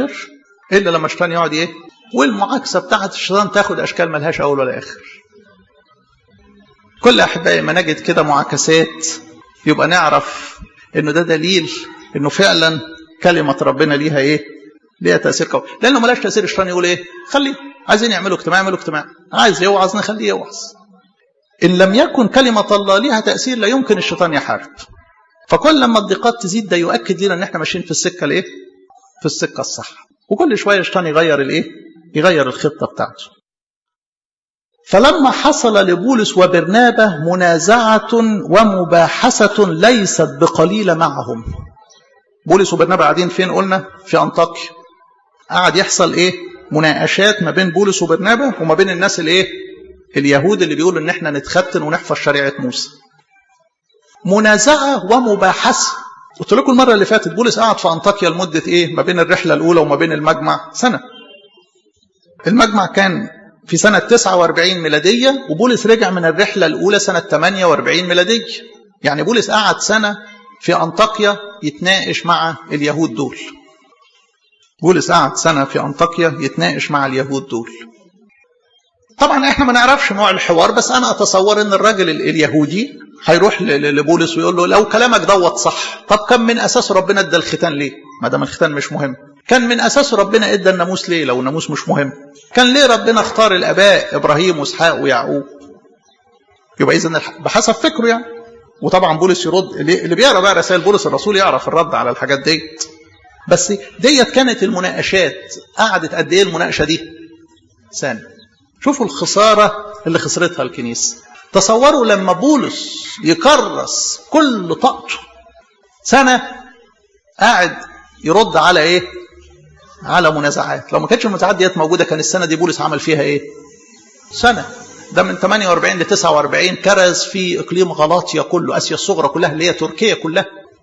الاخر الا لما الشيطان يقعد ايه والمعاكسه بتاعت الشيطان تاخد اشكال ملهاش اول ولا اخر كل احبائي ما نجد كده معاكسات يبقى نعرف انه ده دليل انه فعلا كلمه ربنا ليها ايه ليها تاثير قوي لانه ملاش تاثير الشيطان يقول ايه خليه عايزين يعملوا اجتماع يعملوا اجتماع عايز يوعظ نخليه يوعظ ان لم يكن كلمه الله ليها تاثير لا يمكن الشيطان يحارب فكل لما الضيقات تزيد ده يؤكد لنا ان احنا ماشيين في السكه الايه في السكه الصح وكل شويه الشيطان يغير الايه يغير الخطه بتاعته فلما حصل لبولس وبرنابه منازعه ومباحثه ليست بقليله معهم بولس وبرنابه قاعدين فين قلنا في انطاكيا قعد يحصل ايه مناقشات ما بين بولس وبرنابه وما بين الناس الايه اليهود اللي بيقولوا ان احنا نتختن ونحفظ شريعه موسى منازعه ومباحثه قلت لكم المره اللي فاتت بولس قعد في انطاكيا لمده ايه ما بين الرحله الاولى وما بين المجمع سنه المجمع كان في سنة 49 ميلادية وبولس رجع من الرحلة الأولى سنة 48 ميلادية يعني بولس قعد سنة في أنطاكيا يتناقش مع اليهود دول بولس قعد سنة في أنطاكيا يتناقش مع اليهود دول طبعا احنا ما نعرفش نوع الحوار بس انا اتصور ان الراجل اليهودي هيروح لبولس ويقول له لو كلامك دوت صح طب كان من اساس ربنا ادى الختان ليه ما دام الختان مش مهم كان من اساس ربنا ادى الناموس ليه لو الناموس مش مهم كان ليه ربنا اختار الاباء ابراهيم واسحاق ويعقوب يبقى اذا بحسب فكره يعني وطبعا بولس يرد اللي بيقرا بقى رسائل بولس الرسول يعرف الرد على الحاجات ديت بس ديت كانت المناقشات قعدت قد ايه المناقشه دي سنه شوفوا الخساره اللي خسرتها الكنيسه تصوروا لما بولس يكرس كل طاقته سنه قاعد يرد على ايه على منازعات لو ما كانتش المنازعات ديت موجوده كان السنه دي بولس عمل فيها ايه سنه ده من 48 ل 49 كرز في اقليم غلاطيا كله اسيا الصغرى كلها اللي هي تركيا كلها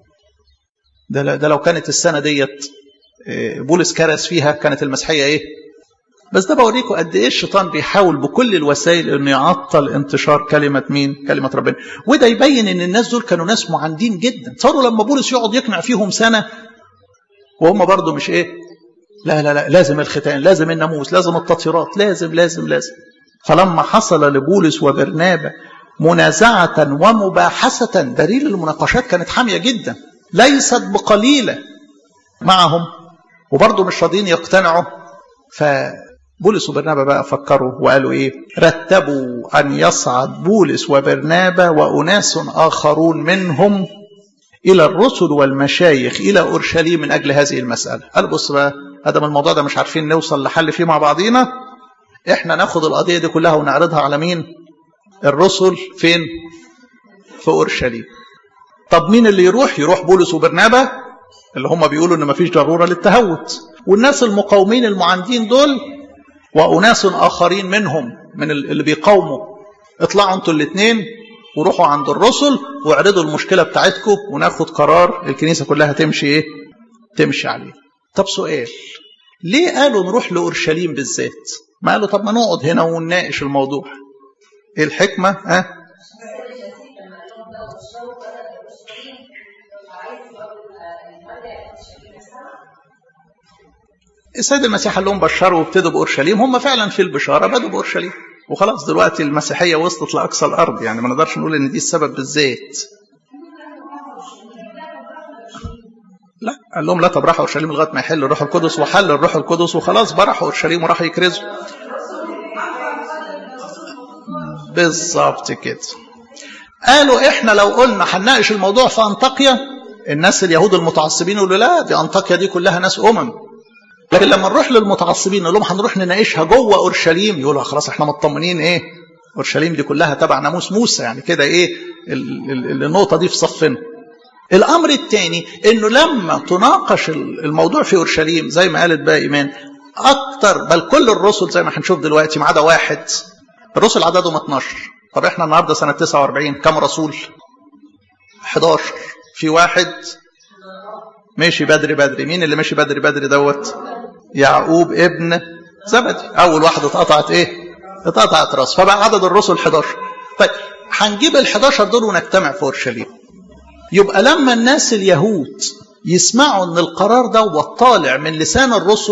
ده ده لو كانت السنه ديت بولس كرز فيها كانت المسيحيه ايه بس ده بوريكم قد ايه الشيطان بيحاول بكل الوسائل انه يعطل انتشار كلمه مين؟ كلمه ربنا، وده يبين ان الناس دول كانوا ناس معاندين جدا، تصوروا لما بولس يقعد يقنع فيهم سنه وهم برضه مش ايه؟ لا لا لا لازم الختان، لازم الناموس، لازم التطهيرات، لازم لازم لازم. فلما حصل لبولس وبرنابا منازعة ومباحثة دليل المناقشات كانت حامية جدا ليست بقليلة معهم وبرضه مش راضيين يقتنعوا فبولس وبرنابا بقى فكروا وقالوا ايه رتبوا ان يصعد بولس وبرنابا واناس اخرون منهم الى الرسل والمشايخ الى اورشليم من اجل هذه المساله قال بص بقى ادم الموضوع ده مش عارفين نوصل لحل فيه مع بعضينا احنا ناخد القضيه دي كلها ونعرضها على مين الرسل فين في اورشليم طب مين اللي يروح يروح بولس وبرنابا اللي هم بيقولوا ان مفيش ضروره للتهوت والناس المقاومين المعاندين دول واناس اخرين منهم من اللي بيقاوموا اطلعوا انتوا الاثنين وروحوا عند الرسل واعرضوا المشكله بتاعتكم وناخد قرار الكنيسه كلها تمشي ايه تمشي عليه طب سؤال ليه قالوا نروح لاورشليم بالذات ما قالوا طب ما نقعد هنا ونناقش الموضوع ايه الحكمه ها أه؟ السيد المسيح قال لهم بشروا وابتدوا باورشليم هم فعلا في البشاره بدوا باورشليم وخلاص دلوقتي المسيحيه وصلت لاقصى الارض يعني ما نقدرش نقول ان دي السبب بالذات لا قال لهم لا طب راحوا اورشليم لغايه ما يحل الروح القدس وحل الروح القدس وخلاص برحوا اورشليم وراحوا يكرزوا بالظبط كده قالوا احنا لو قلنا هنناقش الموضوع في انطاكيا الناس اليهود المتعصبين يقولوا لا دي انطاكيا دي كلها ناس امم لكن لما نروح للمتعصبين نقول لهم هنروح نناقشها جوه اورشليم يقولوا خلاص احنا مطمنين ايه اورشليم دي كلها تبع ناموس موسى يعني كده ايه النقطه دي في صفنا الامر الثاني انه لما تناقش الموضوع في اورشليم زي ما قالت بقى ايمان اكتر بل كل الرسل زي ما هنشوف دلوقتي ما عدا واحد الرسل عددهم 12 طب احنا النهارده سنه 49 كم رسول 11 في واحد ماشي بدري بدري مين اللي ماشي بدري بدري دوت يعقوب ابن زبدي اول واحد اتقطعت ايه اتقطعت راس فبقى عدد الرسل 11 طيب هنجيب ال 11 دول ونجتمع في اورشليم يبقى لما الناس اليهود يسمعوا ان القرار ده طالع من لسان الرسل